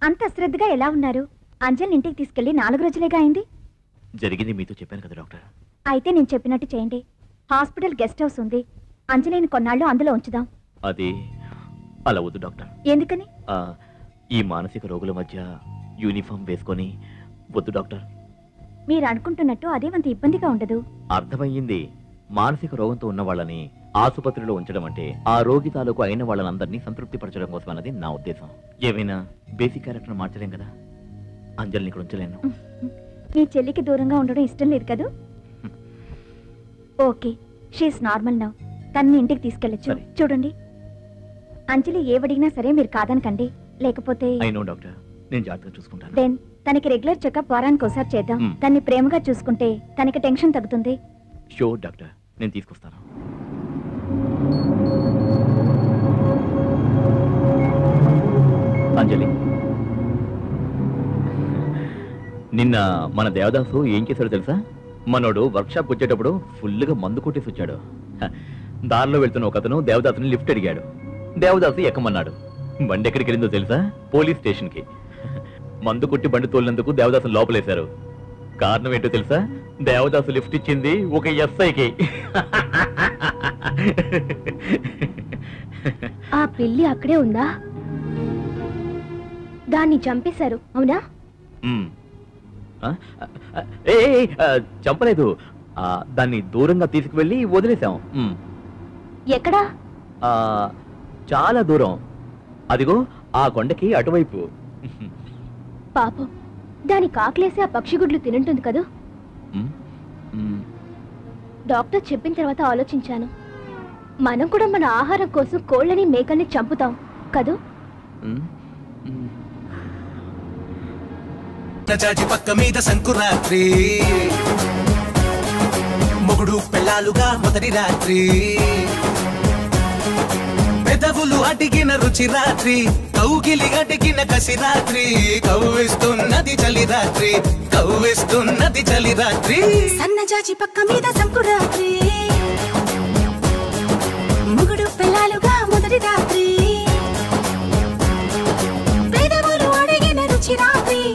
అంత అశ్రద్ధగా ఎలా ఉన్నారు అంజలిని ఇంటికి తీసుకెళ్లి నాలుగు రోజులేగా అయింది జరిగింది మీతో చెప్పాను కదా డాక్టర్ అయితే నేను చెప్పినట్టు చేయండి హాస్పిటల్ గెస్ట్ హౌస్ ఉంది అంజలిని కొన్నాళ్ళు అందులో ఉంచుదాం అది అలా వద్దు డాక్టర్ ఎందుకని ఆ, ఈ మానసిక రోగుల మధ్య యూనిఫామ్ వేసుకొని వద్దు డాక్టర్ మీరు అనుకుంటున్నట్టు అదేమంత ఇబ్బందిగా ఉండదు అర్థమయ్యింది మానసిక రోగంతో ఉన్న వాళ్ళని ఆసుపత్రిలో ఉంచడం అంటే ఆ రోగి తాలూకు అయిన వాళ్ళనందరినీ సంతృప్తి పరచడం కోసం అన్నది నా ఉద్దేశం ఏమైనా బేసిక్ క్యారెక్టర్ మార్చలేం కదా అంజలిని ఇక్కడ ఉంచలేను మీ చెల్లికి దూరంగా ఉండడం ఇష్టం లేదు కదూ ఓకే షీస్ నార్మల్ నౌ తన్ని ఇంటికి తీసుకెళ్ళచ్చు సరే. చూడండి అంజలి ఏవడిగినా సరే మీరు కాదనకండి లేకపోతే అయినో డాక్టర్ నేను జాగ్రత్తగా చూసుకుంటాను దెన్ తనకి రెగ్యులర్ చెకప్ వారానికి ఒకసారి చేద్దాం మ్. తన్ని ప్రేమగా చూసుకుంటే తనకి టెన్షన్ తగ్గుతుంది షూర్ డాక్టర్ నేను తీసుకొస్తాను అంజలి నిన్న మన దేవదాసు ఏం చేశాడో తెలుసా మనోడు వర్క్షాప్ వచ్చేటప్పుడు ఫుల్గా మందు కొట్టేసి వచ్చాడు హ, దారిలో వెళ్తున్న ఒక అతను దేవదాసుని లిఫ్ట్ అడిగాడు దేవదాసు ఎక్కమన్నాడు బండి ఎక్కడికి వెళ్ళిందో తెలుసా పోలీస్ స్టేషన్కి మందు కొట్టి బండి తోలినందుకు దేవదాసుని లోపలేశారు కారణం ఏంటో తెలుసా దేవదాసు లిఫ్ట్ ఇచ్చింది ఒక ఎస్ఐకి ఆ పిల్లి అక్కడే ఉందా దాన్ని చంపేశారు అవునా మ్మ్. ఆ? ఆ, ఏ ఏ, ఏ, ఆ, చంపలేదు ఆ, దాన్ని దూరంగా తీసుకువెళ్ళి వదిలేసాం మ్మ్. ఎక్కడా ఆ, చాలా దూరం అదిగో ఆ కొండకి అటువైపు పాపం దాని కాకలేసి ఆ పక్షి గుడ్లు తినుంటుంది కదూ మ్మ్. మ్మ్. డాక్టర్ చెప్పిన తర్వాత ఆలోచించాను మనం కూడా మన ఆహారం కోసం కోళ్ళని మేకల్ని చంపుతాం కదూ మ్మ్. మ్మ్. జాజి పక్క మీద సంకురాత్రి మొగుడు పెళ్ళాలుగా మొదటి రాత్రి పెదవులు అడిగిన రుచి రాత్రి కౌగిలి అడిగిన కసి రాత్రి కవ్విస్తున్నది చలి రాత్రి కవ్విస్తున్నది చలి రాత్రి సన్నజాజి పక్క మీద సంకురాత్రి